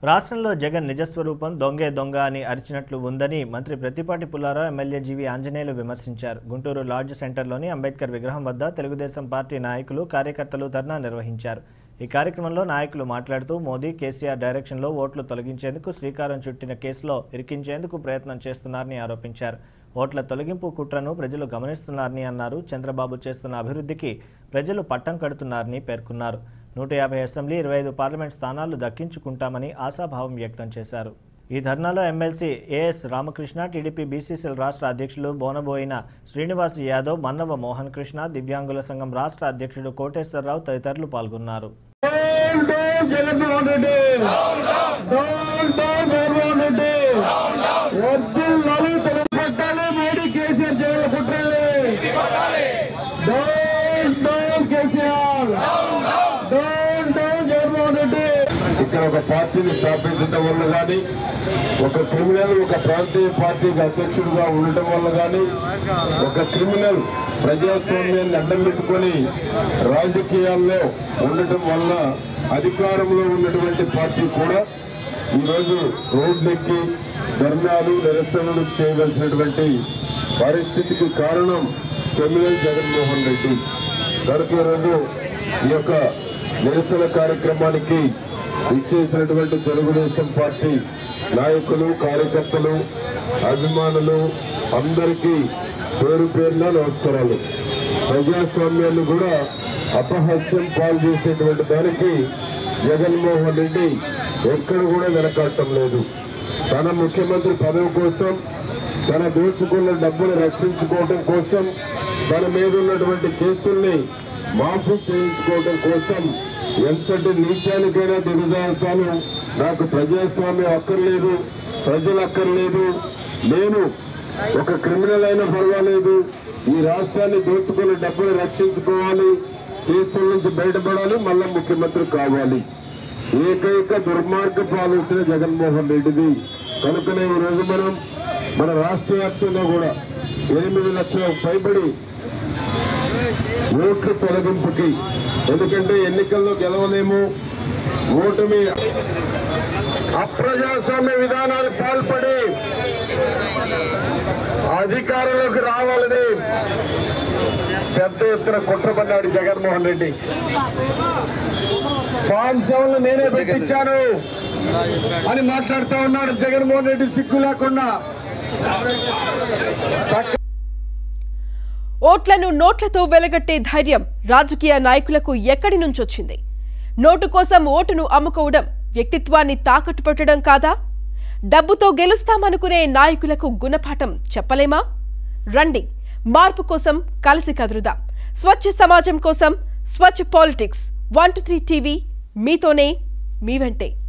రాష్ట్రంలో జగన్ నిజస్వరూపం దొంగే దొంగ అని అరిచినట్లు ఉందని మంత్రి ప్రతిపాటి పుల్లారావు ఎమ్మెల్యే జీవి ఆంజనేయులు విమర్శించారు గుంటూరు లాడ్జ్ సెంటర్లోని అంబేద్కర్ విగ్రహం వద్ద తెలుగుదేశం పార్టీ నాయకులు కార్యకర్తలు ధర్నా నిర్వహించారు ఈ కార్యక్రమంలో నాయకులు మాట్లాడుతూ మోదీ కేసీఆర్ డైరెక్షన్లో ఓట్లు తొలగించేందుకు శ్రీకారం చుట్టిన కేసులో ఇరికించేందుకు ప్రయత్నం చేస్తున్నారని ఆరోపించారు ఓట్ల తొలగింపు కుట్రను ప్రజలు గమనిస్తున్నారని అన్నారు చంద్రబాబు చేస్తున్న అభివృద్ధికి ప్రజలు పట్టం కడుతున్నారని పేర్కొన్నారు నూట యాభై అసెంబ్లీ ఇరవై ఐదు పార్లమెంట్ స్థానాలు దక్కించుకుంటామని ఆశాభావం వ్యక్తం చేశారు ఈ ధర్నాలో MLC AS Ramakrishna TDP BCCL రాష్ట్ర అధ్యక్షులు బోనబోయిన శ్రీనివాస్ యాదవ్ మన్నవ మోహన్ కృష్ణ దివ్యాంగుల సంఘం రాష్ట్ర అధ్యక్షుడు కోటేశ్వరరావు తదితరులు పాల్గొన్నారు down down Jaganmohan Reddy down down Jaganmohan Reddy వద్దు లలిత పట్టాలి మోడీ కేసీఆర్ జగన్ కుట్రల్ని down down KCR down down Jaganmohan Reddy ఇక్కడ ఒక పార్టీని స్థాపించడం వల్ల కానీ ఒక క్రిమినల్ ఒక ప్రాంతీయ పార్టీకి అధ్యక్షుడిగా ఉండటం వల్ల కానీ ఒక క్రిమినల్ ప్రజాస్వామ్యాన్ని అడ్డం పెట్టుకొని రాజకీయాల్లో ఉండటం వల్ల అధికారంలో ఉన్నటువంటి పార్టీ కూడా ఈరోజు రోడ్లెక్కి ధర్నాలు నిరసనలు చేయవలసినటువంటి పరిస్థితికి కారణం క్రిమినల్ జగన్మోహన్ రెడ్డి కనుక ఈరోజు ఈ యొక్క నిరసన కార్యక్రమానికి ఇచ్చేసినటువంటి తెలుగుదేశం పార్టీ నాయకులు కార్యకర్తలు అభిమానులు అందరికీ పేరు పేరున నమస్కారాలు ప్రజాస్వామ్యాన్ని కూడా అపహాస్యం పాలు చేసేటువంటి దానికి జగన్మోహన్ రెడ్డి ఎక్కడ కూడా వెనకాడటం లేదు తన ముఖ్యమంత్రి పదవి కోసం తన దోచుకున్న డబ్బులు రక్షించుకోవడం కోసం తన మీద ఉన్నటువంటి కేసుల్ని మాఫీ చేయించుకోవడం కోసం ఎంతటి నీచానికైనా దిగజారుతాను నాకు ప్రజాస్వామ్యం అక్కర్లేదు ప్రజలు అక్కర్లేదు నేను ఒక క్రిమినల్ అయినా పర్వాలేదు ఈ రాష్ట్రాన్ని దోచుకున్న డబ్బులు రక్షించుకోవాలి కేసుల నుంచి బయటపడాలి మళ్ళా ముఖ్యమంత్రి కావాలి ఏకైక దుర్మార్గపు ఆలోచన జగన్మోహన్ రెడ్డిది కనుకనే ఈ రోజు మనం మన రాష్ట్ర వ్యాప్తంగా కూడా ఎనిమిది లక్షల పైబడి ఓట్ల తొలగింపుకి ఎందుకంటే ఎన్నికల్లో గెలవలేము ఓటమి అప్రజాస్వామ్య విధానానికి పాల్పడి అధికారంలోకి రావాలని పెద్ద ఎత్తున కుట్రపడ్డాడు జగన్మోహన్ రెడ్డి ఫామ్ సెవెన్ నేనే పెట్టించాను అని మాట్లాడుతూ ఉన్నాడు జగన్మోహన్ రెడ్డి సిగ్గు లేకుండా సక్క- ఓట్లను నోట్లతో వెలగట్టే ధైర్యం రాజకీయ నాయకులకు ఎక్కడి నుంచొచ్చింది నోటు కోసం ఓటును అమ్ముకోవడం వ్యక్తిత్వాన్ని తాకట్టు పెట్టడం కాదా డబ్బుతో గెలుస్తామనుకునే నాయకులకు గుణపాఠం చెప్పలేమా రండి మార్పు కోసం కలిసి కదురుదాం స్వచ్ఛ సమాజం కోసం స్వచ్ఛ politics one two three TV మీతోనే మీ వెంటే